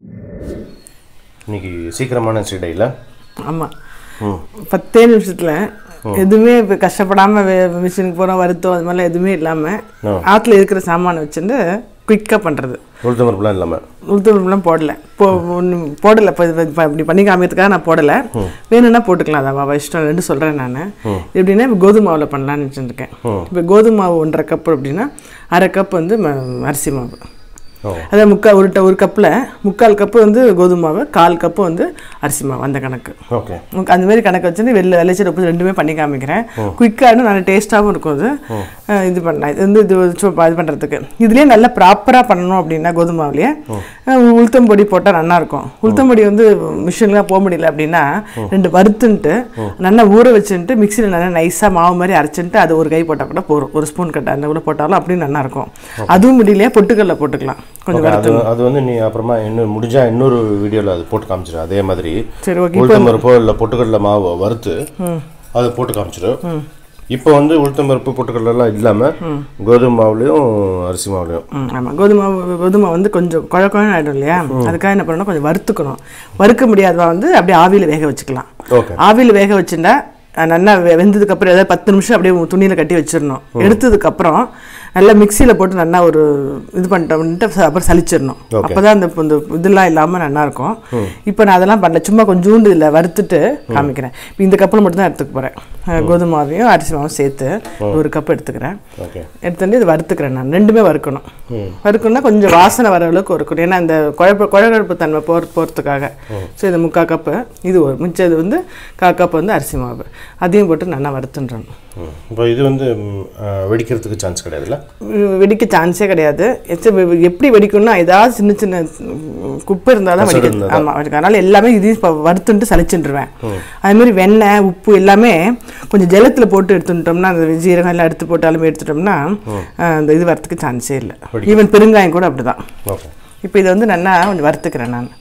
இன்னைக்கு சீக்கிரமான ஸ்டேடையில் ஆமாம் பத்தே நிமிஷத்தில் எதுவுமே இப்போ கஷ்டப்படாமல் மிஷினுக்கு போகிறோம் வருத்தம் அது மாதிரிலாம் எதுவுமே இல்லாமல் ஆற்றுல இருக்கிற சாமானை வச்சுட்டு குயிக்காக பண்ணுறது உளுத்தம்பருப்புலாம் இல்லாமல் உளுத்தம்பருப்புலாம் போடல போ ஒண்ணும் போடலை இப்போ இது இப்போ இப்படி பண்ணி காமிக்கிறதுக்காக நான் போடலை வேணும்னா போட்டுக்கலாம் அதை அவள் இஷ்டம் ரெண்டு சொல்கிறேன் நான் எப்படின்னா இப்போ கோதுமை மாவில் பண்ணலான்னு வச்சுருக்கேன் இப்போ கோதுமை மாவு ஒன்றரை கப் அப்படின்னா அரை கப் வந்து ம- அரிசி மாவு ஓ அதாவது முக்கால் ஒரு ட- ஒரு கப்பில் முக்கால் கப்பு வந்து கோதுமை மாவு கால் கப்பு வந்து அரிசி மாவு அந்த கணக்கு ஓகே உங்க- அந்த மாதிரி கணக்கு வச்சுட்டு வெளில விளைச்சல் உப்பு ரெண்டுமே பண்ணி காமிக்கிறேன் குயிக்காக நல்ல டேஸ்ட்டாகவும் இருக்கும் அது அஹ் இது பண்ணலாம் இது வந்து இது சு- இது பண்ணுறதுக்கு இதுலேயே நல்லா ப்ராப்பராக பண்ணணும் அப்படின்னா கோதுமை மாவுலேயே அஹ் உளுத்தம் பொடி போட்டால் நல்லா இருக்கும் உளுத்தம் பொடி வந்து மிஷின்லாம் போக முடியல அப்படின்னா ரெண்டு வறுத்துன்ட்டு நல்லா ஊற வச்சுட்டு மிக்சியில் நல்லா நைஸாக மாவு மாதிரி அரைச்சிட்டு அது ஒரு கை போட்டால் கூட போதும் ஒரு ஸ்பூன் கட்ட அந்த கூட போட்டாலும் அப்படியும் நல்லா இருக்கும் அதுவும் முடியலையே பொட்டுக்கல்ல போட்டுக்கலாம் கொஞ்சம் ஓகே அது அது வந்து நீ அப்புறமா இன்னும் முடிஞ்சா இன்னொரு வீடியோவில் அது போட்டு காமிச்சிரு அதே மாதிரி சரி ஓகே உளுத்தம்பருப்போ இல்லை பொட்டுக்கடலை மாவு வறுத்து அதை போட்டு காமிச்சிரு இப்போ வந்து உளுத்தம்பருப்பு பொட்டுக்கடலாம் இல்லாமல் கோதுமை மாவுலேயும் அரிசி மாவுலேயும் ம் ஆமாம் கோதுமை மாவு கோதுமை வந்து கொஞ்சம் குழ குழன்னு ஆகிடும் இல்லையா அதுக்காக என்ன பண்ணணும் கொஞ்சம் வறுத்துக்கணும் வறுக்க முடியாதவா வந்து அப்படியே ஆவியில் வேக வச்சுக்கலாம் ஓகே ஆவியில் வேக வச்சுட்டா அஹ், நல்லா வெ- வெந்ததுக்கப்புறம் ஏதாவது பத்து நிமிஷம் அப்படியே துணியில் கட்டி வச்சிடணும் எடுத்ததுக்கப்புறம் நல்லா மிக்சியில் போட்டு நல்லா ஒரு இது பண்ணிட்டோம்ட்டு ச- அப்புறம் சலிச்சிடணும் அப்போ தான் அந்த இந்த இதெல்லாம் இல்லாமல் நல்லா இருக்கும் இப்போ நான் அதெல்லாம் பண்ணல சும்மா கொஞ்சோண்டு இதில் வறுத்துட்டு காமிக்கிறேன் இப்போ இந்த கப்பில் மட்டும் தான் எடுத்துக்க போகிறேன் கோதுமை மாவையும் அரிசி மாவும் சேர்த்து ஒரு கப் எடுத்துக்கிறேன் ஓகே எடுத்துட்டு இது வறுத்துக்கிறேன் நான் ரெண்டுமே வறுக்கணும் வறுக்கணும்னா கொஞ்சம் வாசனை வர அளவுக்கு வறுக்கணும் ஏன்னா இந்த குழப்ப குழகழப்பு தன்மை போகிற போகிறதுக்காக ஸோ இது முக்கால் கப்பு இது ஒரு மிச்சம் இது வந்து கால் கப் வந்து அரிசி மாவு அதையும் போட்டு நல்லா வறுத்துன்றணும் இப்போ இது வந்து ம், ஆ, வெடிக்கிறதுக்கு சான்ஸ் கிடையாதுல்ல வெ- வெடிக்க சான்ஸே கிடையாது எச்ச- வெ- எப்படி வெடிக்கணும்னா ஏதாவது சின்ன சின்ன ம், குப்பை இருந்தால் தான் வெடிக்கும் ஆமாம் வெடிக்கும் அதனால எல்லாமே இதையும் இப்போ வறுத்துட்டு சலிச்சுட்டுருவேன் அதே மாதிரி வெண்ணெய் உப்பு எல்லாமே கொஞ்சம் ஜலத்தில் போட்டு எடுத்துட்டோம்னா அந்த ஜீரகம் எல்லாம் எடுத்து போட்டாலுமே எடுத்துட்டோம்னா அஹ், அந்த இது வரத்துக்கு சான்ஸே இல்லை ஈவன் பெருங்காயம் கூட அப்படிதான் ஓகே இப்போ இதை வந்து நல்லா கொஞ்சம் வறுத்துக்கிறேன் நான்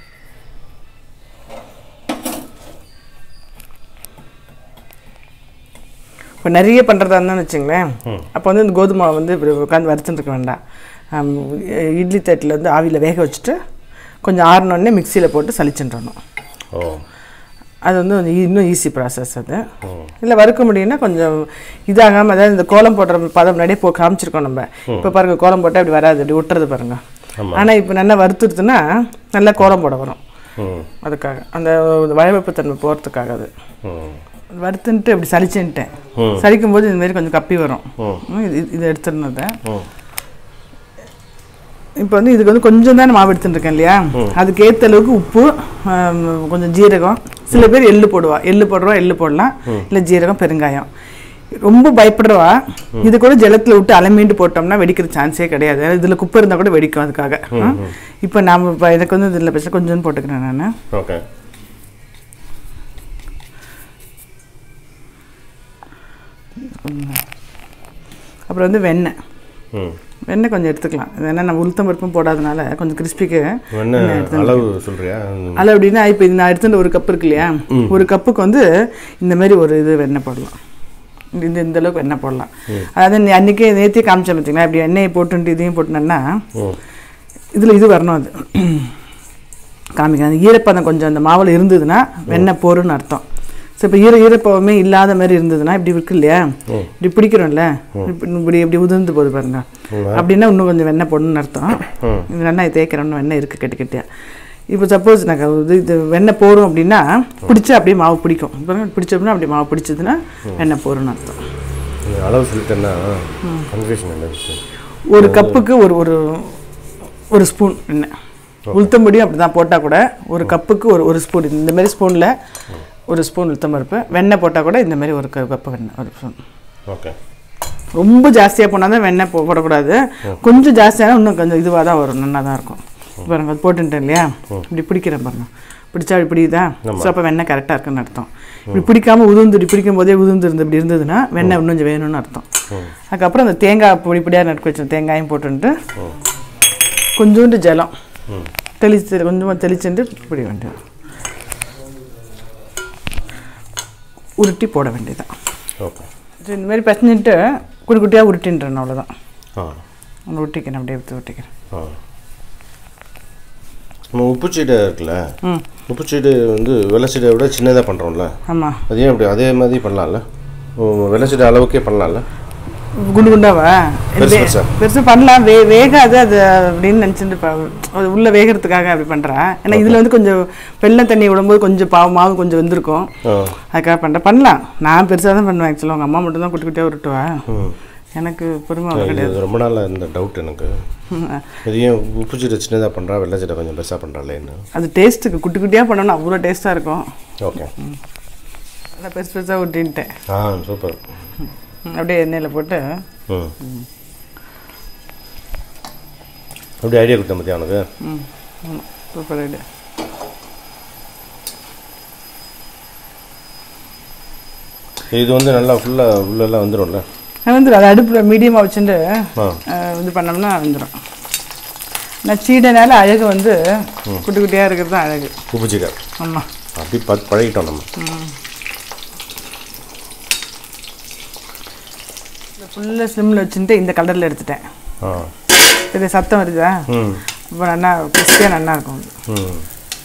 இப்போ நிறைய பண்ணுறதா இருந்தான்னு வச்சுங்களேன் அப்போ வந்து இந்த கோதுமை மாவு வந்து இப்படி உட்காந்து வறுத்துட்டு இருக்க வேண்டாம் ஆம், இட்லி தட்டில் வந்து ஆவியில் வேக வச்சுட்டு கொஞ்சம் ஆறினோடனே மிக்சியில் போட்டு சலிச்சுன்றணும் ஓ அது வந்து கொஞ்சம் ஈ- இன்னும் ஈஸி ப்ராசஸ் அது இல்லை வறுக்க முடியும்னா கொஞ்சம் இதாகாமல் அதாவது இந்த கோலம் போடுற பதம் முன்னாடியே போ காமிச்சிருக்கோம் நம்ம இப்போ பாருங்க கோலம் போட்டால் அப்படி வராது அப்படி ஒட்டுறது பாருங்க ஆனால் இப்போ நல்லா வறுத்துடுதுன்னா நல்லா கோலம் போட வரும் ம் அதுக்காக அந்த வயவப்பு தன்மை போகிறதுக்காக அது ம் வறுத்துன்ட்டு அப்படி சலிச்சுன்ட்டேன் சலிக்கும் போது இந்த மாதிரி கொஞ்சம் கப்பி வரும் ம், இது இது எடுத்துடணும் அதை ம் இப்போ வந்து இதுக்கு வந்து கொஞ்சம் தான் மாவு எடுத்துட்டு இருக்கேன் இல்லையா அதுக்கு ஏற்ற அளவுக்கு உப்பு ஆம், கொஞ்சம் ஜீரகம் சில பேர் எள்ளு போடுவா எள்ளு போடுறவா எள்ளு போடலாம் இல்லை ஜீரகம் பெருங்காயம் ரொம்ப பயப்படுறவா இது கூட ஜலத்தில் விட்டு அலமீண்டு போட்டோம்னா வெடிக்கிற சான்ஸே கிடையாது இதில் குப்பை இருந்தால் கூட வெடிக்கும் அதுக்காக இப்போ நாம் இப்போ இதுக்கு வந்து இதில் பிரச்சனை கொஞ்சம் போட்டுக்கிறேன் நான் ஓகே அப்புறம் வந்து வெண்ணெய் ம் வெண்ணெய் கொஞ்சம் எடுத்துக்கலாம் இது என்ன நம்ம உளுத்தம் பருப்பும் போடாதனால கொஞ்சம் கிறிஸ்பிக்கு என்ன அளவு சொல்றியா அதில் அப்படின்னா இப்போ இது நான் எடுத்துட்டு ஒரு கப் இருக்கு இல்லையா ஒரு கப்புக்கு வந்து இந்த மாதிரி ஒரு இது வெண்ணெய் போடலாம் இந்த- இந்த இந்த அளவுக்கு வெண்ணெய் போடலாம் அதாவது நீ அன்றைக்கே நேற்றே காமிச்சேன் பார்த்தீங்களா இப்படி எண்ணெயை போட்டுட்டு இதையும் போட்டுனேன்னா ம் இதில் இது வரணும் அது காமிக்கிறேன் அந்த ஈரப்பதம் கொஞ்சம் அந்த மாவில் இருந்ததுன்னா வெண்ணெய் போருன்னு அர்த்தம் ஸோ இப்போ ஈர ஈரப்பதமே இல்லாத மாதிரி இருந்ததுன்னா இப்படி இருக்கு இல்லையா இப்படி பிடிக்கிறோம்ல இப்படி இப்படி இப்படி உதிர்ந்து போகுது பாருங்க அப்படின்னா இன்னும் கொஞ்சம் வெண்ணெய் போடணும்னு அர்த்தம் இது வெண்ணெய் தேய்க்கிறோம் இன்னும் வெண்ணெய் இருக்குது கட்டி கட்டியா இப்போ சப்போஸ் நான் இது இது வெண்ணெய் போரும் அப்படின்னா பிடிச்சா அப்படியே மாவு பிடிக்கும் இப்போ பிடிச்சோம்னா அப்படியே மாவு பிடிச்சதுன்னா வெண்ணெய் போரும்னு அர்த்தம் நீ அளவு சொல்லிட்டேன்னா கன்ஃபியூஷன் இல்லை விஷயம் ஒரு கப்புக்கு ஒரு ஒரு ஒரு ஸ்பூன் எண்ணெய் உளுத்தம்படியும் அப்படி தான் போட்டால் கூட ஒரு கப்புக்கு ஒரு ஒரு ஸ்பூன் இந்த மாதிரி ஸ்பூனில் ஒரு ஸ்பூன் உளுத்தம் பருப்பு வெண்ணெய் போட்டால் கூட இந்த மாதிரி ஒரு க- கப்பு வெண்ணெய் ஒரு ஸ்பூன் ஓகே ரொம்ப ஜாஸ்தியாக போனால் தான் வெண்ணெய் போ போடக்கூடாது கொஞ்சம் ஜாஸ்தியான இன்னும் கொஞ்சம் இதுவாக தான் வரும் நல்லா தான் இருக்கும் பாருங்க அது போட்டுட்டேன் இல்லையா இப்படி பிடிக்கிறேன் பாருங்க பிடிச்சா இப்படி பிடிக்குதா ஸோ அப்போ வெண்ணெய் கரெக்டாக இருக்குன்னு அர்த்தம் இப்படி பிடிக்காம உதிர்ந்து இப்படி பிடிக்கும் போதே உதிர்ந்து இருந்து இப்படி இருந்ததுன்னா வெண்ணெய் இன்னும் கொஞ்சம் வேணும்னு அர்த்தம் அதுக்கப்புறம் அந்த தேங்காய் பொடி பொடியாக நறுக்க வச்ச தேங்காயும் போட்டுட்டு கொஞ்சோண்டு ஜலம் தெளிச்சு கொஞ்சமாக தெளிச்சுட்டு பிடி வேண்டியது உருட்டி போட வேண்டியதுதான் ஓகே ஸோ இந்த மாதிரி பசஞ்சிட்டு குட்டி குட்டியாக உருட்டின்றேன் அவ்வளோதான் ஆ ஒன்று ஒட்டிக்கிறேன் அப்படியே எடுத்து ஒட்டிக்கிறேன் ஆ நம்ம உப்பு சீடை இருக்குல்ல ம் உப்பு சீடை வந்து வெள்ளை சீடை விட சின்னதாக பண்ணுறோம்ல ஆமாம் அது ஏன் அப்படி அதே மாதிரி பண்ணலாம்ல ஓ, வெள்ளை சீடை அளவுக்கே பண்ணலாம்ல குண்டு குண்டாவா பெருசு பெருசா? பெருசு பண்ணலாம் வே வேகாது அது அப்படின்னு நினச்சிட்டு அது உள்ள வேகிறதுக்காக அப்படி பண்ணுறேன் ஏன்னா இதில் வந்து கொஞ்சம் வெள்ளை தண்ணி விடும்போது கொஞ்சம் பாவ மாவு கொஞ்சம் வெந்திருக்கும் ஆ அதுக்காக பண்ணுறேன் பண்ணலாம் நான் பெருசாக தான் பண்ணுவேன் ஆக்சுவலாக உங்கள் அம்மா மட்டும் தான் குட்டி குட்டியாக உருட்டுவா ம் எனக்கு பொறுமை அவ்வளோ கிடையாது இது ரொம்ப நாளாக இந்த டவுட் எனக்கு ம். இது ஏன் உப்பு சீடை சின்னதாக பண்ணுறா வெள்ளை சீடை கொஞ்சம் பெருசாக பண்ணுறாளேன்னு அது டேஸ்ட்டுக்கு குட்டி குட்டியாக பண்ணோன்னா அவ்வளோ டேஸ்ட்டாக இருக்கும் ஓகே நான் பெருசு பெருசாக விட்டுன்ட்டேன் ஆ சூப்பர் அப்படியே எண்ணெயில் போட்டு ம் அப்படி ஐடியா கொடுத்தேன் பற்றியா உனக்கு ம் ம் சூப்பர் ஐடியா இது வந்து நல்லா ஃபுல்லாக உள்ளெல்லாம் வந்துடும்ல வந்துடும் அது அடுப்பில் மீடியமாக வச்சுட்டு ஆ அஹ், இது பண்ணோம்னா வந்துடும் நான் சீடைனால அழகு வந்து குட்டி குட்டியாக இருக்கிறது தான் அழகு உப்பு சீடை ஆமாம் அப்படி பார்த்து பழகிட்டோம் நம்ம ஃபுல்லாக ஸ்லிம்மில் வச்சுட்டு இந்த கலரில் எடுத்துட்டேன் ஆ இது சத்தம் வருதா ம் இப்போ நல்லா கிறிஸ்பியாக நல்லா இருக்கும் அது. ம்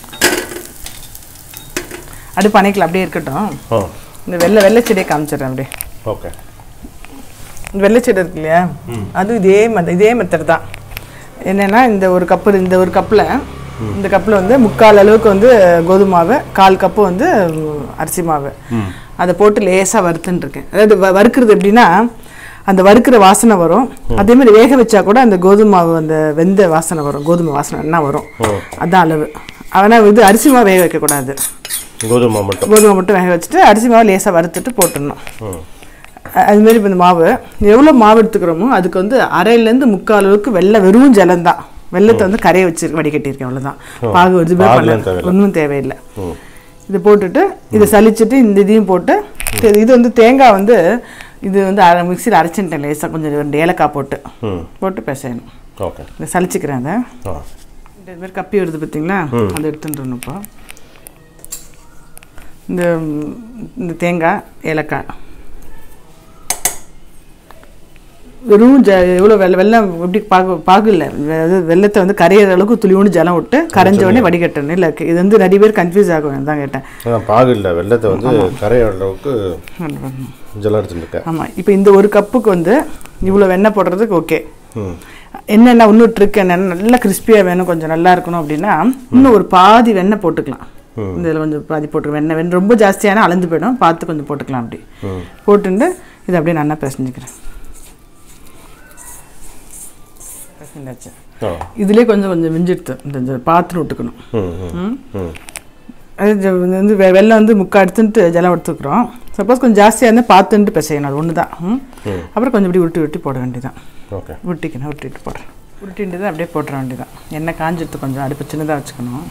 அடுப்பு அணைக்கல அப்படியே இருக்கட்டும் ஆ இந்த வெள்ளை வெள்ளை செடியை காமிச்சிடுறேன் அப்படியே ஓகே இந்த வெள்ளை செடி இருக்கு இல்லையா அது இதே மெத்த இதே மெத்தட் தான் என்னென்னா இந்த ஒரு கப்பு இந்த ஒரு கப்பில் இந்த கப்பில் வந்து முக்கால் அளவுக்கு வந்து கோதுமை மாவு கால் கப்பு வந்து ம், அரிசி மாவு அதை போட்டு லேசாக வறுத்துன்னு இருக்கேன் அதாவது வ- வறுக்கிறது எப்படின்னா அந்த வறுக்கிற வாசனை வரும் அதே மாதிரி வேக வச்சா கூட அந்த கோதுமை மாவு அந்த வெந்த வாசனை வரும் கோதுமை வாசனை என்ன வரும் அதான் அளவு ஆனால் இது அரிசி மாவு வேக வைக்கக்கூடாது கோதுமை மட்டும் கோதுமை மட்டும் வேக வச்சுட்டு அரிசி மாவு லேசாக வறுத்துட்டு போட்டுடணும் ம் அ- அது மாதிரி இப்போ இந்த மாவு எவ்வளோ மாவு எடுத்துக்கிறோமோ அதுக்கு வந்து அரையிலேருந்து முக்கால் அளவுக்கு வெள்ளை வெறும் ஜலம்தான் வெள்ளத்தை வந்து கரைய வச்சு வடிகட்டியிருக்கேன் அவ்வளோதான் பாகு எதுவுமே பாகுலாம் பண்ண ஒன்றும் தேவையில்லை ம் இதை போட்டுட்டு இதை சலிச்சுட்டு இந்த இதையும் போட்டு இது- இது வந்து தேங்காய் வந்து இது வந்து அரை மிக்சியில் அரைச்சிட்டேன் லேசாக கொஞ்சம் ரெண்டு ஏலக்காய் போட்டு ம் போட்டு பிசையணும் ஓகே இதை சலிச்சுக்கிறேன் அதை ஆ இந்த இது மாதிரி கப்பி வருது பார்த்தீங்களா அதை எடுத்துட்டுருணும் இப்போ இந்த ம், இந்த தேங்காய் ஏலக்காய் வெறும் ஜ எவ்வளோ வெள்ளை வெள்ளம் எப்படி பாகு பாகு இல்லை அதாவது வெள்ளத்தை வந்து கரையிற அளவுக்கு துளியோண்டு ஜலம் விட்டு கரைஞ்ச உடனே வடிகட்டணும் இல்லை இது வந்து நிறைய பேர் கன்ஃபியூஸ் ஆகும் தான் கேட்டேன் அதான் பாகு இல்லை வெள்ளத்தை வந்து கரைய அளவுக்கு ஜலம் எடுத்துருக்கேன் ஆமாம் இப்போ இந்த ஒரு கப்புக்கு வந்து இவ்வளோ வெண்ணெய் போடுறதுக்கு ஓகே ம் என்னென்ன இன்னும் ட்ரிக் என்னென்ன நல்லா கிறிஸ்பியாக வேணும் கொஞ்சம் நல்லா இருக்கணும் அப்படின்னா இன்னும் ஒரு பாதி வெண்ணெய் போட்டுக்கலாம் இந்த இதில் கொஞ்சம் பாதி போட்டுக்கலாம் வெண்ணெய் வெண்ணெய் ரொம்ப ஜாஸ்தியான அளந்து போயிடும் பார்த்து கொஞ்சம் போட்டுக்கலாம் அப்படி ம் போட்டுட்டு இதை அப்படியே நல்லா பிசைஞ்சுக்கிறேன் பிசைஞ்சாச்சு ஆ இதுலேயே கொஞ்சம் கொஞ்சம் மிஞ்சிடுத்து இந்த இந்த பாத்திரம் விட்டுக்கணும் ம் ம் ம் அது ஜ- இது வந்து வெ- வெள்ளம் வந்து முக்கா எடுத்துட்டு ஜலம் எடுத்துக்கிறோம் சப்போஸ் கொஞ்சம் ஜாஸ்தியாக இருந்தால் பார்த்துட்டு பிசையணும் அது ஒன்று தான் ம். ம் அப்புறம் கொஞ்சம் இப்படி உருட்டி உருட்டி போட வேண்டியதான் ஓகே உருட்டிக்கணும் உருட்டிட்டு போடுறேன் உருட்டிட்டு தான் அப்படியே போட்டுற வேண்டியதான் எண்ணெய் காஞ்சிடுத்து கொஞ்சம் அடுப்பு சின்னதாக வச்சுக்கணும்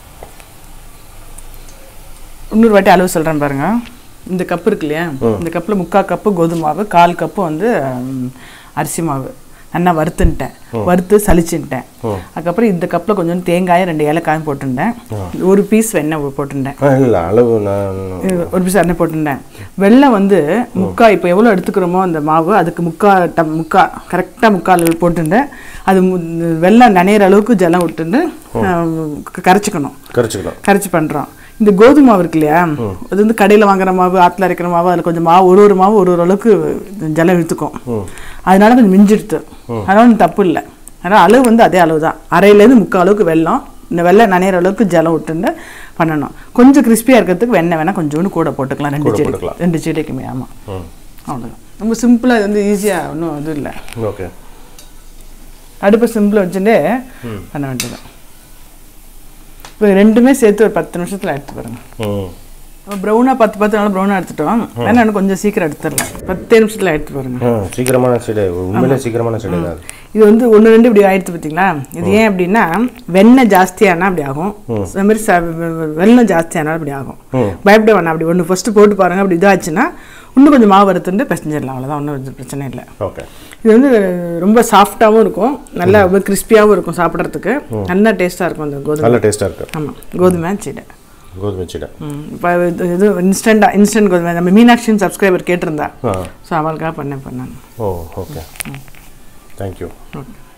இன்னொரு வாட்டி அளவு சொல்கிறேன் பாருங்க இந்த கப்பு இருக்கு இல்லையா இந்த கப்பில் முக்கால் கப்பு கோதுமை மாவு கால் கப்பு வந்து ம், அரிசி மாவு நல்லா வறுத்துன்ட்டேன் வறுத்து சலிச்சுட்டேன் ம். அதுக்கப்புறம் இந்த கப்பில் கொஞ்சம் தேங்காயும் ரெண்டு ஏலக்காயும் போட்டுட்டேன் ஒரு பீஸ் வெண்ணெய் போட்டுட்டேன் ஆ இல்லை அளவு நான் இது ஒரு பீஸ் எண்ணெய் போட்டுட்டேன் வெள்ளம் வந்து முக்கா இப்போ எவ்வளோ எடுத்துக்கிறோமோ அந்த மாவு அதுக்கு முக்கா டம் முக்கா கரெக்டாக முக்கால் போட்டுட்டேன் அது மு- வெள்ளம் நனையிற அளவுக்கு ஜலம் விட்டுட்டு க- கரைச்சிக்கணும் கரைச்சிக்கலாம் கரைச்சி பண்ணுறோம் இந்த கோதுமை மாவு இருக்கு இல்லையா அது வந்து கடையில் வாங்குற மாவு ஆற்றுல அரைக்கிற மாவு அதில் கொஞ்சம் மாவு ஒரு ஒரு மாவு ஒரு ஒரு அளவுக்கு ஜலம் இழுத்துக்கும் அதனால கொஞ்சம் மிஞ்சிடுது அதனால ஒண்ணும் தப்பு இல்லை அதனால் அளவு வந்து அதே அளவு தான் அரையிலேருந்து முக்கால் அளவுக்கு வெல்லம் இந்த வெள்ளம் நனையிற அளவுக்கு ஜலம் விட்டுட்டு பண்ணணும் கொஞ்சம் கிறிஸ்பியாக இருக்கிறதுக்கு வெண்ணெய் வேணால் கொஞ்சோண்டு கூட போட்டுக்கலாம் ரெண்டு கூட செடி போட்டுக்கலாம். ரெண்டு செடிக்குமே ஆமாம் ம் அவ்வளோதான் ரொம்ப சிம்பிளாக இது வந்து ஈஸியாக ஒன்றும் இது இல்லை ஓகே அடுப்பை சிம்பிளாக வச்சுட்டு பண்ண வேண்டியது இப்போ ரெண்டுமே சேர்த்து ஒரு பத்து நிமிஷத்தில் எடுத்து பாருங்க ம் ப்ரௌனாக பத்து பத்து நாள் ப்ரௌனாக எடுத்துட்டோம் வேணா இன்னும் கொஞ்சம் சீக்கிரம் எடுத்துடலாம் பத்தே நிமிஷத்தில் எடுத்து பாருங்க ஆ சீக்கிரமான செடி உண்மையிலே சீக்கிரமான செடி தான் அது இது வந்து ஒன்று ரெண்டு இப்படி ஆயிடுத்து பார்த்தீங்களா இது ஏன் அப்படின்னா வெண்ணெய் ஜாஸ்தியானா அப்படி ஆகும் அது மாதிரி ச வெ- வெள்ளம் ஜாஸ்தியானா அப்படி ஆகும் ம். பயப்பட வேணாம் அப்படி ஒன்று ஃபஸ்ட்டு போட்டு பாருங்க அப்படி இதாச்சுன்னா இன்னும் கொஞ்சம் மாவு வறுத்துட்டு பிசைஞ்சிடலாம் அவ்வளோதான் ஒன்றும் பிரச்சனை இல்லை ஓகே இது வந்து ரொம்ப சாஃப்டாகவும் இருக்கும் நல்லா ரொம்ப கிறிஸ்பியாகவும் இருக்கும் சாப்பிட்றதுக்கு நல்லா டேஸ்ட்டாக இருக்கும் அந்த கோதுமை நல்ல டேஸ்ட்டாக இருக்கு ஆமாம் கோதுமை சீடை கோதுமை சீடை ம் இப்போ இது இது இன்ஸ்டண்ட்டாக இன்ஸ்டன்ட் கோதுமை நம்ம மீனாட்சின்னு சப்ஸ்கிரைபர் கேட்டிருந்தா ஆ ஸோ அவளுக்காக பண்ணேன் பண்ணேன் ஓ ஓகே தேங்க்யூ ஓகே